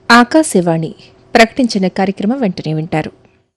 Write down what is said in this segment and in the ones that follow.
ఆకాశవాణి ప్రకటించిన కార్యక్రమం వెంటనే వింటారు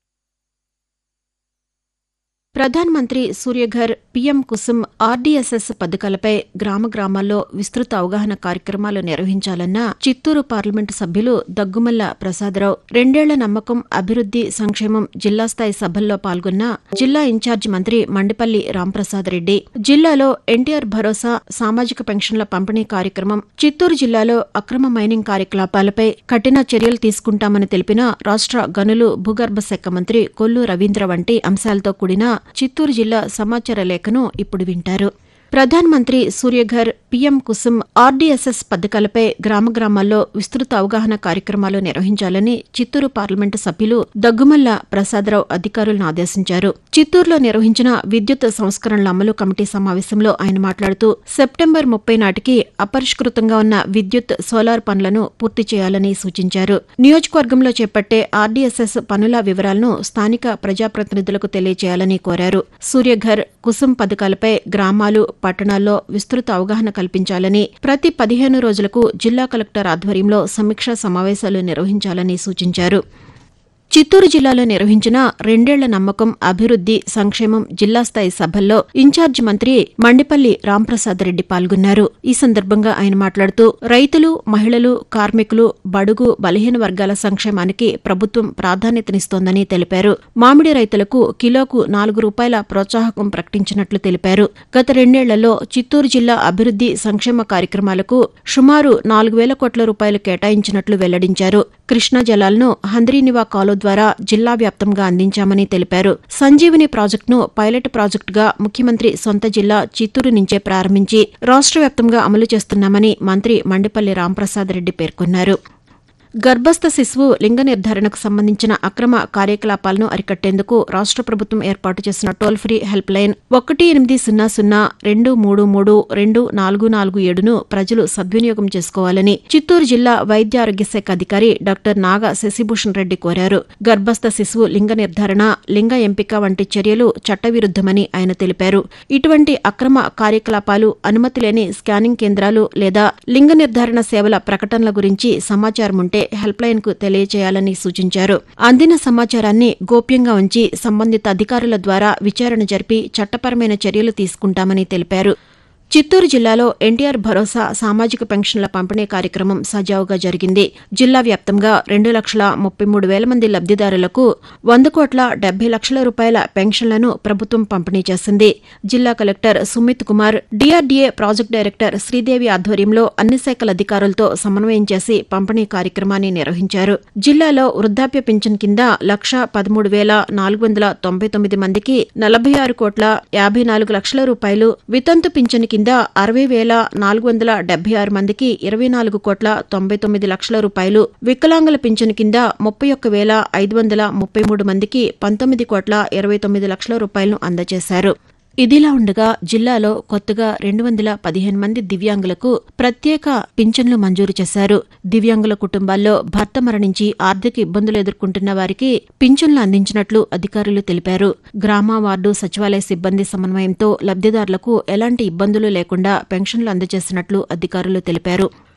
ప్రధాన్ మంత్రి సూర్యఘర్ పీఎం కుసుమ్ ఆర్డీఎస్ఎస్ పథకాలపై గ్రామ గ్రామాల్లో విస్తృత అవగాహన కార్యక్రమాలు నిర్వహించాలన్న చిత్తూరు పార్లమెంటు సభ్యులు దగ్గుమల్ల ప్రసాదరావు రెండేళ్ల నమ్మకం అభివృద్ది సంక్షేమం జిల్లా స్థాయి సభల్లో పాల్గొన్న జిల్లా ఇన్ఛార్జి మంత్రి మండిపల్లి రాంప్రసాద్ రెడ్డి జిల్లాలో ఎన్టీఆర్ భరోసా సామాజిక పెన్షన్ల పంపిణీ కార్యక్రమం చిత్తూరు జిల్లాలో అక్రమ మైనింగ్ కార్యకలాపాలపై కఠిన చర్యలు తీసుకుంటామని తెలిపిన రాష్ట్ర గనులు భూగర్భ శాఖ మంత్రి కొల్లు రవీంద్ర వంటి అంశాలతో కూడిన చిత్తూరు జిల్లా సమాచార లేఖను ఇప్పుడు వింటారు ప్రధాన్ మంత్రి సూర్యఘర్ పీఎం కుసుమ్ ఆర్డీఎస్ఎస్ పథకాలపై గ్రామ గ్రామాల్లో విస్తృత అవగాహన కార్యక్రమాలు నిర్వహించాలని చిత్తూరు పార్లమెంటు సభ్యులు దగ్గుమల్ల ప్రసాదరావు అధికారులను ఆదేశించారు చిత్తూరులో నిర్వహించిన విద్యుత్ సంస్కరణల అమలు కమిటీ సమావేశంలో ఆయన మాట్లాడుతూ సెప్టెంబర్ ముప్పై నాటికి అపరిష్కృతంగా ఉన్న విద్యుత్ సోలార్ పనులను పూర్తి చేయాలని సూచించారు నియోజకవర్గంలో చేపట్టే ఆర్డీఎస్ఎస్ పనుల వివరాలను స్థానిక ప్రజాప్రతినిధులకు తెలియజేయాలని కోరారు సూర్యఘర్ కుసుమ్ పథకాలపై గ్రామాలు పట్టణాల్లో విస్తృత అవగాహన కల్పించాలని ప్రతి పదిహేను రోజులకు జిల్లా కలెక్టర్ ఆధ్వర్యంలో సమీక్షా సమావేశాలు నిర్వహించాలని సూచించారు చిత్తూరు జిల్లాలో నిర్వహించిన రెండేళ్ల నమ్మకం అభివృద్ది సంక్షేమం జిల్లా స్థాయి సభల్లో ఇన్ఛార్జి మంత్రి మండిపల్లి రాంప్రసాద్ రెడ్డి పాల్గొన్నారు ఈ సందర్భంగా ఆయన మాట్లాడుతూ రైతులు మహిళలు కార్మికులు బడుగు బలహీన వర్గాల సంక్షేమానికి ప్రభుత్వం ప్రాధాన్యతనిస్తోందని తెలిపారు మామిడి రైతులకు కిలోకు నాలుగు రూపాయల ప్రోత్సాహకం ప్రకటించినట్లు తెలిపారు గత రెండేళ్లలో చిత్తూరు జిల్లా అభివృద్ది సంక్షేమ కార్యక్రమాలకు సుమారు నాలుగు వేల కోట్ల రూపాయలు కేటాయించినట్లు వెల్లడించారు కృష్ణా జలాలను హంద్రీనివా కాలువ ద్వారా జిల్లా వ్యాప్తంగా అందించామని తెలిపారు సంజీవని ప్రాజెక్టును పైలట్ ప్రాజెక్టుగా ముఖ్యమంత్రి సొంత జిల్లా చిత్తూరు నుంచే ప్రారంభించి రాష్ట్ర వ్యాప్తంగా అమలు చేస్తున్నామని మంత్రి మండిపల్లి రాంప్రసాద్ రెడ్డి పేర్కొన్నారు గర్భస్థ శిశువు లింగ నిర్ధారణకు సంబంధించిన అక్రమ కార్యకలాపాలను అరికట్టేందుకు రాష్ట్ర ప్రభుత్వం ఏర్పాటు చేసిన టోల్ ఫ్రీ హెల్ప్ లైన్ ఒకటి ఎనిమిది సున్నా సున్నా రెండు మూడు మూడు రెండు నాలుగు నాలుగు ఏడును ప్రజలు సద్వినియోగం చేసుకోవాలని చిత్తూరు జిల్లా వైద్య ఆరోగ్య శాఖ అధికారి డాక్టర్ నాగ శశిభూషణ్ రెడ్డి కోరారు గర్భస్థ శిశువు లింగ నిర్ధారణ లింగ ఎంపిక వంటి చర్యలు చట్టవిరుద్దమని ఆయన తెలిపారు ఇటువంటి అక్రమ కార్యకలాపాలు అనుమతి లేని స్కానింగ్ కేంద్రాలు లేదా లింగ నిర్ధారణ సేవల ప్రకటనల గురించి సమాచారం ఉంటే హెల్ప్ లైన్ కు తెలియజేయాలని సూచించారు అందిన సమాచారాన్ని గోప్యంగా ఉంచి సంబంధిత అధికారుల ద్వారా విచారణ జరిపి చట్టపరమైన చర్యలు తీసుకుంటామని తెలిపారు చిత్తూరు జిల్లాలో ఎన్టీఆర్ భరోసా సామాజిక పెన్షన్ల పంపిణీ కార్యక్రమం సజావుగా జరిగింది జిల్లా వ్యాప్తంగా రెండు లక్షల ముప్పై మూడు వేల మంది లబ్దిదారులకు వంద కోట్ల డెబ్బై లక్షల రూపాయల పెన్షన్లను ప్రభుత్వం పంపిణీ చేసింది జిల్లా collector Sumit Kumar DRDA project director Sridevi ఆధ్వర్యంలో అన్ని శాఖల అధికారులతో సమన్వయం చేసి పంపిణీ కార్యక్రమాన్ని నిర్వహించారు జిల్లాలో వృద్ధాప్య పింఛన్ కింద లక్ష పదమూడు వేల నాలుగు వందల తొంభై తొమ్మిది మందికి నలభై ఆరు కోట్ల యాభై నాలుగు లక్షల రూపాయలు వితంతు పింఛన్ కింద అరవై వేల నాలుగు వందల డెబ్బై ఆరు మందికి ఇరవై నాలుగు కోట్ల తొంభై తొమ్మిది లక్షల రూపాయలు వికలాంగుల పింఛను కింద ముప్పై ఒక్క వేల ఐదు వందల ముప్పై మూడు మందికి పంతొమ్మిది కోట్ల ఇరవై తొమ్మిది లక్షల రూపాయలను అందజేశారు ఇదిలా ఉండగా జిల్లాలో కొత్తగా రెండు వందల పదిహేను మంది దివ్యాంగులకు ప్రత్యేక పింఛన్లు మంజూరు చేశారు దివ్యాంగుల కుటుంబాల్లో భర్త మరణించి ఆర్థిక ఇబ్బందులు ఎదుర్కొంటున్న వారికి పింఛన్లు అందించినట్లు అధికారులు తెలిపారు గ్రామ వార్డు సచివాలయ సిబ్బంది సమన్వయంతో లబ్దిదారులకు ఎలాంటి ఇబ్బందులు లేకుండా పెన్షన్లు అందజేసినట్లు అధికారులు తెలిపారు